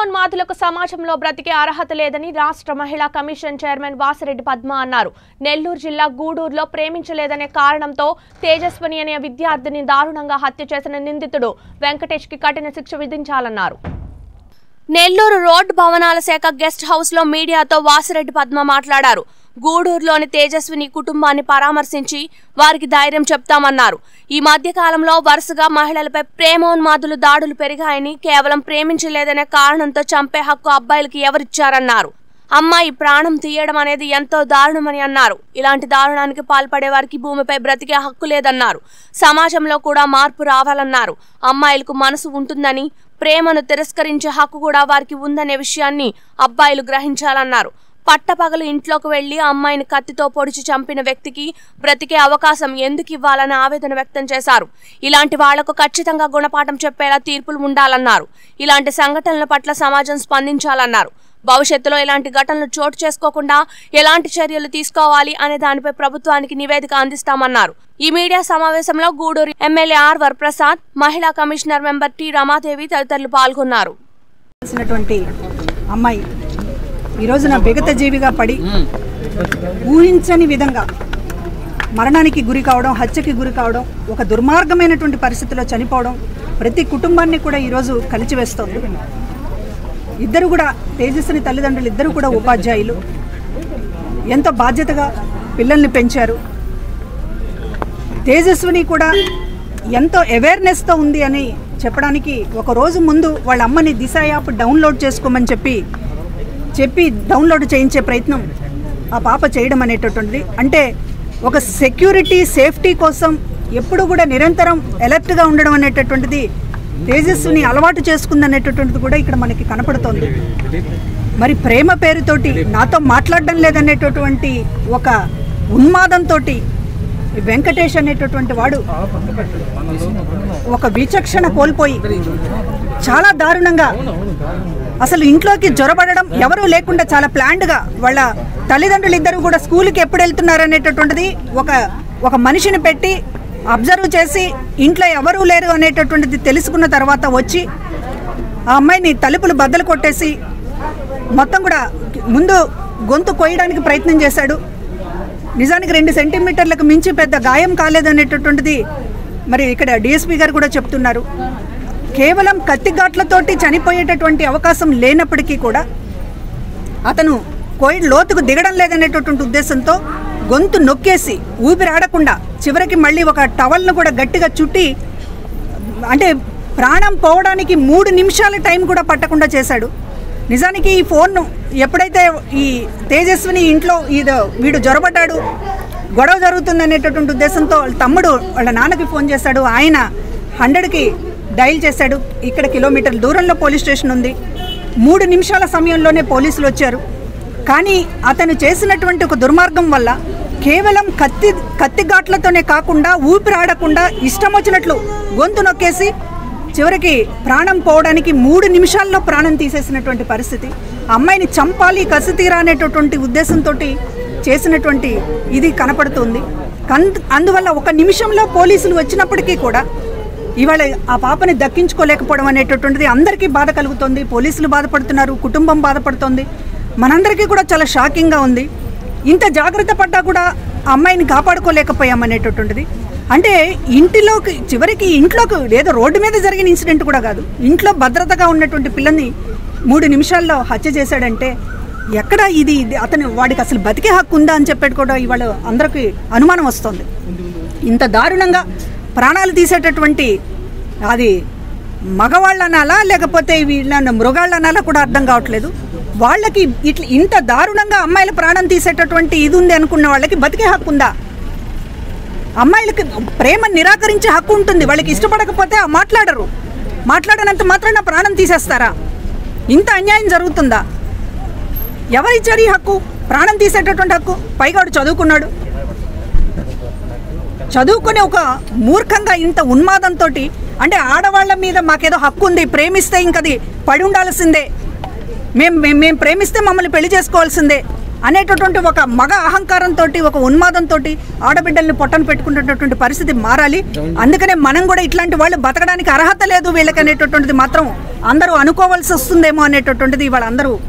ప్రేమోన్మాదులకు సమాజంలో బ్రతికే అర్హత లేదని రాష్ట్ర మహిళా కమిషన్ చైర్మన్ వాసిరెడ్డి పద్మ అన్నారు నెల్లూరు జిల్లా గూడూరులో ప్రేమించలేదనే కారణంతో తేజస్వని అనే విద్యార్థిని దారుణంగా హత్య చేసిన నిందితుడు వెంకటేష్ కి కఠిన శిక్ష విధించాలన్నారు నెల్లూరు రోడ్ భవనాల శాఖ గెస్ట్ హౌస్ లో మీడియాతో వాసిరెడ్డి పద్మ మాట్లాడారు గూడూరులోని తేజస్విని కుటుంబాన్ని పరామర్శించి వారికి ధైర్యం చెప్తామన్నారు ఈ మధ్య కాలంలో వరుసగా మహిళలపై ప్రేమోన్మాదులు దాడులు పెరిగాయని కేవలం ప్రేమించలేదనే కారణంతో చంపే హక్కు అబ్బాయిలకి ఎవరిచ్చారన్నారు అమ్మాయి ప్రాణం తీయడం అనేది ఎంతో దారుణమని అన్నారు ఇలాంటి దారుణానికి పాల్పడే వారికి భూమిపై బ్రతికే హక్కు లేదన్నారు సమాజంలో కూడా మార్పు రావాలన్నారు అమ్మాయిలకు మనసు ఉంటుందని ప్రేమను తిరస్కరించే హక్కు కూడా వారికి ఉందనే విషయాన్ని అబ్బాయిలు గ్రహించాలన్నారు పట్టపగలు ఇంట్లోకి వెళ్లి అమ్మాయిని కత్తితో పొడిచి చంపిన వ్యక్తికి బ్రతికే అవకాశం ఎందుకు ఇవ్వాలని ఆవేదన వ్యక్తం చేశారు ఇలాంటి వాళ్లకు ఖచ్చితంగా గుణపాఠం చెప్పేలా తీర్పులు ఉండాలన్నారు ఇలాంటి సంఘటనల పట్ల సమాజం స్పందించాలన్నారు భవిష్యత్తులో ఇలాంటి ఘటనలు చోటు చేసుకోకుండా ఎలాంటి చర్యలు తీసుకోవాలి అనే దానిపై ప్రభుత్వానికి నివేదిక అందిస్తామన్నారు ఈ మీడియా సమావేశంలో గూడూరు ఎమ్మెల్యే ఆర్ వరప్రసాద్ మహిళా కమిషనర్ మెంబర్ టి రమాదేవి తదితరులు పాల్గొన్నారు చేసినటువంటి అమ్మాయి ఈ రోజున బిగత జీవిగా పడి ఊహించని విధంగా మరణానికి గురి కావడం హత్యకి గురి కావడం ఒక దుర్మార్గమైనటువంటి పరిస్థితిలో చనిపోవడం ప్రతి కుటుంబాన్ని కూడా ఈరోజు కలిచివేస్తోంది ఇద్దరు కూడా తేజస్విని తల్లిదండ్రులు ఇద్దరు కూడా ఉపాధ్యాయులు ఎంతో బాధ్యతగా పిల్లల్ని పెంచారు తేజస్విని కూడా ఎంతో అవేర్నెస్తో ఉంది అని చెప్పడానికి ఒక రోజు ముందు వాళ్ళ అమ్మని దిశ యాప్ డౌన్లోడ్ చేసుకోమని చెప్పి చెప్పి డౌన్లోడ్ చేయించే ప్రయత్నం ఆ పాప చేయడం అనేటటువంటిది అంటే ఒక సెక్యూరిటీ సేఫ్టీ కోసం ఎప్పుడు కూడా నిరంతరం అలర్ట్గా ఉండడం అనేటటువంటిది తేజస్సుని అలవాటు చేసుకుందనేటటువంటిది కూడా ఇక్కడ మనకి కనపడుతోంది మరి ప్రేమ పేరుతోటి నాతో మాట్లాడడం లేదనేటటువంటి ఒక ఉన్మాదంతో వెంకటేష్ అనేటటువంటి వాడు ఒక విచక్షణ కోల్పోయి చాలా దారుణంగా అసలు ఇంట్లోకి జ్వరపడడం ఎవరూ లేకుండా చాలా ప్లాండ్గా వాళ్ళ తల్లిదండ్రులు ఇద్దరు కూడా స్కూల్కి ఎప్పుడు వెళ్తున్నారు అనేటటువంటిది ఒక ఒక మనిషిని పెట్టి అబ్జర్వ్ చేసి ఇంట్లో ఎవరూ లేరు అనేటటువంటిది తెలుసుకున్న తర్వాత వచ్చి ఆ అమ్మాయిని తలుపులు బద్దలు కొట్టేసి మొత్తం కూడా ముందు గొంతు కొయ్యడానికి ప్రయత్నం చేశాడు నిజానికి రెండు సెంటీమీటర్లకు మించి పెద్ద గాయం కాలేదనేటటువంటిది మరి ఇక్కడ డిఎస్పీ గారు కూడా చెప్తున్నారు కేవలం కత్తిఘాట్లతోటి చనిపోయేటటువంటి అవకాశం లేనప్పటికీ కూడా అతను కోయిడ్ లోతుకు దిగడం లేదనేటటువంటి ఉద్దేశంతో గొంతు నొక్కేసి ఊపిరాడకుండా చివరికి మళ్ళీ ఒక టవల్ను కూడా గట్టిగా చుట్టి అంటే ప్రాణం పోవడానికి మూడు నిమిషాల టైం కూడా పట్టకుండా చేశాడు నిజానికి ఈ ఫోన్ ఎప్పుడైతే ఈ తేజస్విని ఇంట్లో ఇది వీడు జ్వరపడ్డాడు గొడవ జరుగుతుంది అనేటటువంటి ఉద్దేశంతో వాళ్ళ తమ్ముడు వాళ్ళ నాన్నకి ఫోన్ చేశాడు ఆయన హండ్రెడ్కి డైల్ చేశాడు ఇక్కడ కిలోమీటర్ల దూరంలో పోలీస్ స్టేషన్ ఉంది మూడు నిమిషాల సమయంలోనే పోలీసులు వచ్చారు కానీ అతను చేసినటువంటి ఒక దుర్మార్గం వల్ల కేవలం కత్తి కత్తి ఘాట్లతోనే కాకుండా ఊపిరాడకుండా ఇష్టం వచ్చినట్లు గొంతు నొక్కేసి చివరికి ప్రాణం పోవడానికి మూడు నిమిషాల్లో ప్రాణం తీసేసినటువంటి పరిస్థితి అమ్మాయిని చంపాలి కసి తీరా అనేటటువంటి ఉద్దేశంతో చేసినటువంటి ఇది కనపడుతుంది కన్- అందువల్ల ఒక నిమిషంలో పోలీసులు వచ్చినప్పటికీ కూడా ఇవాళ ఆ పాపని దక్కించుకోలేకపోవడం అనేటటువంటిది అందరికీ బాధ కలుగుతుంది పోలీసులు బాధపడుతున్నారు కుటుంబం బాధపడుతోంది మనందరికీ కూడా చాలా షాకింగ్గా ఉంది ఇంత జాగ్రత్త పడ్డా కూడా ఆ అమ్మాయిని కాపాడుకోలేకపోయాం అనేటటువంటిది అంటే ఇంటిలోకి చివరికి ఇంట్లోకి ఏదో రోడ్డు మీద జరిగిన ఇన్సిడెంట్ కూడా కాదు ఇంట్లో భద్రతగా ఉన్నటువంటి పిల్లని మూడు నిమిషాల్లో హత్య చేశాడంటే ఎక్కడ ఇది ఇది అతను వాడికి అసలు బతికే హక్కు ఉందా అని చెప్పేది కూడా ఇవాళ అందరికీ అనుమానం వస్తుంది ఇంత దారుణంగా ప్రాణాలు తీసేటటువంటి అది మగవాళ్ళు అనాలా లేకపోతే వీళ్ళ మృగాళ్ళు అనాలా కూడా అర్థం కావట్లేదు వాళ్ళకి ఇట్లా ఇంత దారుణంగా అమ్మాయిల ప్రాణం తీసేటటువంటి ఇది ఉంది అనుకున్న వాళ్ళకి బతికే హక్కు ఉందా అమ్మాయిలకి ప్రేమ నిరాకరించే హక్కు ఉంటుంది వాళ్ళకి ఇష్టపడకపోతే మాట్లాడరు మాట్లాడనంత మాత్రాన ప్రాణం తీసేస్తారా ఇంత అన్యాయం జరుగుతుందా ఎవరిచ్చారు ఈ హక్కు ప్రాణం తీసేటటువంటి హక్కు పైగా వాడు చదువుకున్నాడు చదువుకునే ఒక మూర్ఖంగా ఇంత ఉన్మాదంతో అంటే ఆడవాళ్ళ మీద మాకేదో హక్కు ఉంది ప్రేమిస్తే ఇంకది పడి ఉండాల్సిందే మేము మేము మేము ప్రేమిస్తే మమ్మల్ని పెళ్లి చేసుకోవాల్సిందే అనేటటువంటి ఒక మగ అహంకారంతో ఒక ఉన్మాదంతో ఆడబిడ్డల్ని పొట్టను పెట్టుకునేటటువంటి పరిస్థితి మారాలి అందుకనే మనం కూడా ఇట్లాంటి వాళ్ళు బతకడానికి అర్హత లేదు వీళ్ళకి అనేటటువంటిది మాత్రం అందరూ అనుకోవాల్సి వస్తుందేమో అనేటటువంటిది ఇవాళ అందరూ